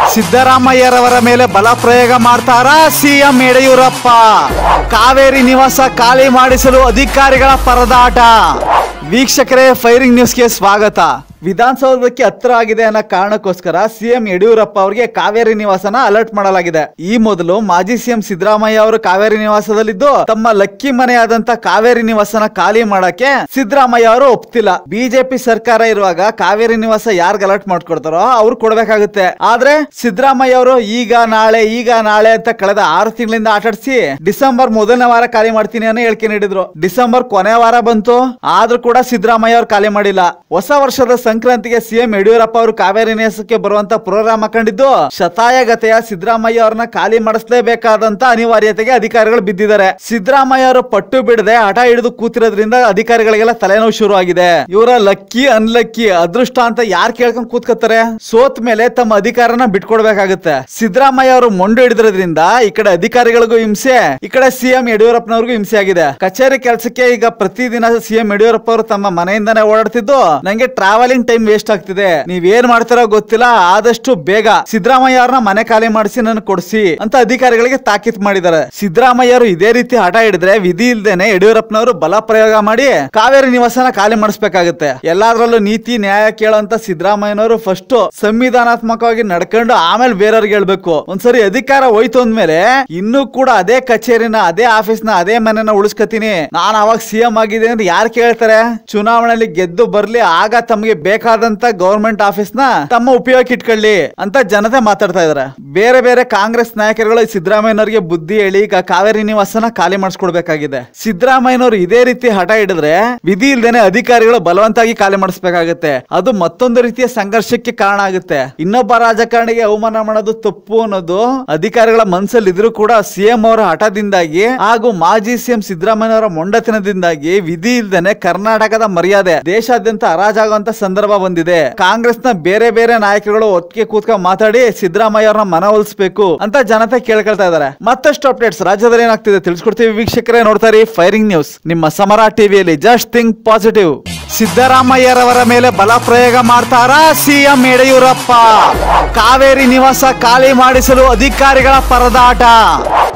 ಸಿದ್ದರಾಮಯ್ಯರವರ ಮೇಲೆ ಬಲ ಪ್ರಯೋಗ ಮಾಡ್ತಾರಾ ಸಿಎಂ ಯಡಿಯೂರಪ್ಪ ಕಾವೇರಿ ನಿವಾಸ ಖಾಲಿ ಮಾಡಿಸಲು ಅಧಿಕಾರಿಗಳ ಪರದಾಟ ವೀಕ್ಷಕರೇ ಫೈರಿಂಗ್ ನ್ಯೂಸ್ಗೆ ಸ್ವಾಗತ ವಿಧಾನಸೌಧಕ್ಕೆ ಹತ್ರ ಆಗಿದೆ ಅನ್ನೋ ಕಾರಣಕ್ಕೋಸ್ಕರ ಸಿಎಂ ಯಡಿಯೂರಪ್ಪ ಅವರಿಗೆ ಕಾವೇರಿ ನಿವಾಸನ ಅಲರ್ಟ್ ಮಾಡಲಾಗಿದೆ ಈ ಮೊದಲು ಮಾಜಿ ಸಿಎಂ ಸಿದ್ದರಾಮಯ್ಯ ಅವರು ಕಾವೇರಿ ನಿವಾಸದಲ್ಲಿದ್ದು ತಮ್ಮ ಲಕ್ಕಿ ಮನೆಯಾದಂತ ಕಾವೇರಿ ನಿವಾಸನ ಖಾಲಿ ಮಾಡಕ್ಕೆ ಸಿದ್ದರಾಮಯ್ಯ ಅವರು ಒಪ್ತಿಲ್ಲ ಬಿಜೆಪಿ ಸರ್ಕಾರ ಇರುವಾಗ ಕಾವೇರಿ ನಿವಾಸ ಯಾರ್ಗ್ ಅಲರ್ಟ್ ಮಾಡ್ಕೊಡ್ತಾರೋ ಅವ್ರು ಕೊಡ್ಬೇಕಾಗುತ್ತೆ ಆದ್ರೆ ಸಿದ್ದರಾಮಯ್ಯ ಅವರು ಈಗ ನಾಳೆ ಈಗ ನಾಳೆ ಅಂತ ಕಳೆದ ಆರು ತಿಂಗಳಿಂದ ಆಟಾಡಿಸಿ ಡಿಸೆಂಬರ್ ಮೊದಲನೇ ವಾರ ಖಾಲಿ ಮಾಡ್ತೀನಿ ಅನ್ನೋ ಹೇಳಿಕೆ ನೀಡಿದ್ರು ಡಿಸೆಂಬರ್ ಕೊನೆ ವಾರ ಬಂತು ಆದ್ರೂ ಕೂಡ ಸಿದ್ದರಾಮಯ್ಯ ಅವರು ಖಾಲಿ ಮಾಡಿಲ್ಲ ಹೊಸ ವರ್ಷದ ಸಂಕ್ರಾಂತಿಗೆ ಸಿಎಂ ಯಡಿಯೂರಪ್ಪ ಅವರು ಕಾವೇರಿ ನಿವಾಸಕ್ಕೆ ಬರುವಂತ ಪ್ರೋಗ್ರಾಮ್ ಹಾಕೊಂಡಿದ್ದು ಶತಾಯಗತೆಯ ಸಿದ್ದರಾಮಯ್ಯ ಅವ್ರನ್ನ ಖಾಲಿ ಮಾಡಿಸಲೇಬೇಕಾದಂತ ಅನಿವಾರ್ಯತೆಗೆ ಅಧಿಕಾರಿಗಳು ಬಿದ್ದಿದ್ದಾರೆ ಸಿದ್ದರಾಮಯ್ಯ ಅವರು ಪಟ್ಟು ಬಿಡದೆ ಹಠ ಹಿಡಿದು ಕೂತಿರೋದ್ರಿಂದ ಅಧಿಕಾರಿಗಳಿಗೆಲ್ಲ ತಲೆನೋವು ಶುರು ಆಗಿದೆ ಇವರ ಲಕ್ಕಿ ಅನ್ಲಕ್ಕಿ ಅದೃಷ್ಟ ಅಂತ ಯಾರು ಕೇಳ್ಕೊಂಡ್ ಕೂತ್ಕೋತಾರೆ ಸೋತ್ ಮೇಲೆ ತಮ್ಮ ಅಧಿಕಾರನ ಬಿಟ್ಕೊಡ್ಬೇಕಾಗುತ್ತೆ ಸಿದ್ದರಾಮಯ್ಯ ಅವರು ಮೊಂಡು ಹಿಡಿದ್ರದ್ರಿಂದ ಈ ಕಡೆ ಅಧಿಕಾರಿಗಳಿಗೂ ಹಿಂಸೆ ಈ ಕಡೆ ಸಿಎಂ ಯಡಿಯೂರಪ್ಪನವ್ರಿಗೂ ಹಿಂಸೆ ಆಗಿದೆ ಕಚೇರಿ ಕೆಲಸಕ್ಕೆ ಈಗ ಪ್ರತಿದಿನ ಸಿಎಂ ಯಡಿಯೂರಪ್ಪ ಅವರು ತಮ್ಮ ಮನೆಯಿಂದಾನೇ ಓಡಾಡ್ತಿದ್ದು ನಂಗೆ ಟ್ರಾವೆಲಿಂಗ್ ಟೈಮ್ ವೇಸ್ಟ್ ಆಗ್ತಿದೆ ನೀವ್ ಏನ್ ಮಾಡ್ತಾರೋ ಗೊತ್ತಿಲ್ಲ ಆದಷ್ಟು ಬೇಗ ಸಿದ್ದರಾಮಯ್ಯ ಅವ್ರನ್ನ ಮನೆ ಖಾಲಿ ಮಾಡಿಸಿ ನನ್ ಕೊಡ್ಸಿ ಅಂತ ಅಧಿಕಾರಿಗಳಿಗೆ ತಾಕೀತ್ ಮಾಡಿದ್ದಾರೆ ಸಿದ್ದರಾಮಯ್ಯ ಅವರು ಇದೇ ರೀತಿ ಹಠ ಹಿಡಿದ್ರೆ ವಿಧಿ ಇಲ್ದೇನೆ ಯಡಿಯೂರಪ್ಪನವರು ಬಲ ಪ್ರಯೋಗ ಮಾಡಿ ಕಾವೇರಿ ನಿವಾಸನ ಖಾಲಿ ಮಾಡಿಸ್ಬೇಕಾಗುತ್ತೆ ಎಲ್ಲಾದ್ರಲ್ಲೂ ನೀತಿ ನ್ಯಾಯ ಕೇಳೋಂತ ಸಿದ್ದರಾಮಯ್ಯನವರು ಫಸ್ಟ್ ಸಂವಿಧಾನಾತ್ಮಕವಾಗಿ ನಡ್ಕೊಂಡು ಆಮೇಲೆ ಬೇರೆಯವ್ರಿಗೆ ಹೇಳ್ಬೇಕು ಒಂದ್ಸರಿ ಅಧಿಕಾರ ಹೋಯ್ತು ಅಂದ್ಮೇಲೆ ಇನ್ನೂ ಕೂಡ ಅದೇ ಕಚೇರಿನ ಅದೇ ಆಫೀಸ್ನ ಅದೇ ಮನೆನ ಉಳಿಸ್ಕತೀನಿ ನಾನು ಅವಾಗ ಸಿಎಂ ಆಗಿದೆ ಅಂದ್ರೆ ಯಾರು ಕೇಳ್ತಾರೆ ಚುನಾವಣೆಯಲ್ಲಿ ಗೆದ್ದು ಬರ್ಲಿ ಆಗ ತಮಗೆ ಬೇಕಾದಂತ ಗೌರ್ಮೆಂಟ್ ಆಫೀಸ್ ನ ತಮ್ಮ ಉಪಯೋಗಕ್ಕೆ ಇಟ್ಕೊಳ್ಳಿ ಅಂತ ಜನತೆ ಮಾತಾಡ್ತಾ ಇದಾರೆ ಬೇರೆ ಬೇರೆ ಕಾಂಗ್ರೆಸ್ ನಾಯಕರುಗಳು ಸಿದ್ದರಾಮಯ್ಯನವರಿಗೆ ಬುದ್ಧಿ ಹೇಳಿ ಈಗ ಕಾವೇರಿ ನಿವಾಸನ ಖಾಲಿ ಮಾಡಿಸ್ಕೊಡ್ಬೇಕಾಗಿದೆ ಸಿದ್ದರಾಮಯ್ಯನವರು ಇದೇ ರೀತಿ ಹಠ ಹಿಡಿದ್ರೆ ವಿಧಿ ಇಲ್ದೇನೆ ಅಧಿಕಾರಿಗಳು ಬಲವಂತಾಗಿ ಖಾಲಿ ಮಾಡಿಸ್ಬೇಕಾಗುತ್ತೆ ಅದು ಮತ್ತೊಂದು ರೀತಿಯ ಸಂಘರ್ಷಕ್ಕೆ ಕಾರಣ ಆಗುತ್ತೆ ಇನ್ನೊಬ್ಬ ರಾಜಕಾರಣಿಗೆ ಅವಮಾನ ಮಾಡೋದು ತಪ್ಪು ಅನ್ನೋದು ಅಧಿಕಾರಿಗಳ ಮನಸ್ಸಲ್ಲಿ ಇದ್ರೂ ಕೂಡ ಸಿಎಂ ಅವರ ಹಠದಿಂದಾಗಿ ಹಾಗೂ ಮಾಜಿ ಸಿಎಂ ಸಿದ್ದರಾಮಯ್ಯನವರ ಮೊಂಡತನದಿಂದಾಗಿ ವಿಧಿ ಇಲ್ದೇನೆ ಕರ್ನಾಟಕದ ಮರ್ಯಾದೆ ದೇಶಾದ್ಯಂತ ಹರಾಜಾಗುವಂತ ಸಂದರ್ಭ ಬಂದಿದೆ ಕಾಂಗ್ರೆಸ್ ನ ಬೇರೆ ಬೇರೆ ನಾಯಕರುಗಳು ಒಟ್ಟಿಗೆ ಕೂತ್ಕೊಂಡು ಮಾತಾಡಿ ಸಿದ್ದರಾಮಯ್ಯ ಅವ್ರನ್ನ ಮನವೊಲಿಸಬೇಕು ಅಂತ ಜನತೆ ಕೇಳ್ಕೊಳ್ತಾ ಇದಾರೆ ಮತ್ತಷ್ಟು ಅಪ್ಡೇಟ್ಸ್ ರಾಜ್ಯದಲ್ಲಿ ಏನಾಗ್ತಿದೆ ತಿಳಿಸ್ಕೊಡ್ತೀವಿ ವೀಕ್ಷಕರೇ ನೋಡ್ತಾರೆ ಫೈರಿಂಗ್ ನ್ಯೂಸ್ ನಿಮ್ಮ ಸಮರ ಟಿವಿಯಲ್ಲಿ ಜಸ್ಟ್ ಥಿಂಕ್ ಪಾಸಿಟಿವ್ ಸಿದ್ದರಾಮಯ್ಯರವರ ಮೇಲೆ ಬಲ ಪ್ರಯೋಗ ಮಾಡ್ತಾರಾ ಸಿಎಂ ಯಡಿಯೂರಪ್ಪ ಕಾವೇರಿ ನಿವಾಸ ಖಾಲಿ ಮಾಡಿಸಲು ಅಧಿಕಾರಿಗಳ ಪರದಾಟ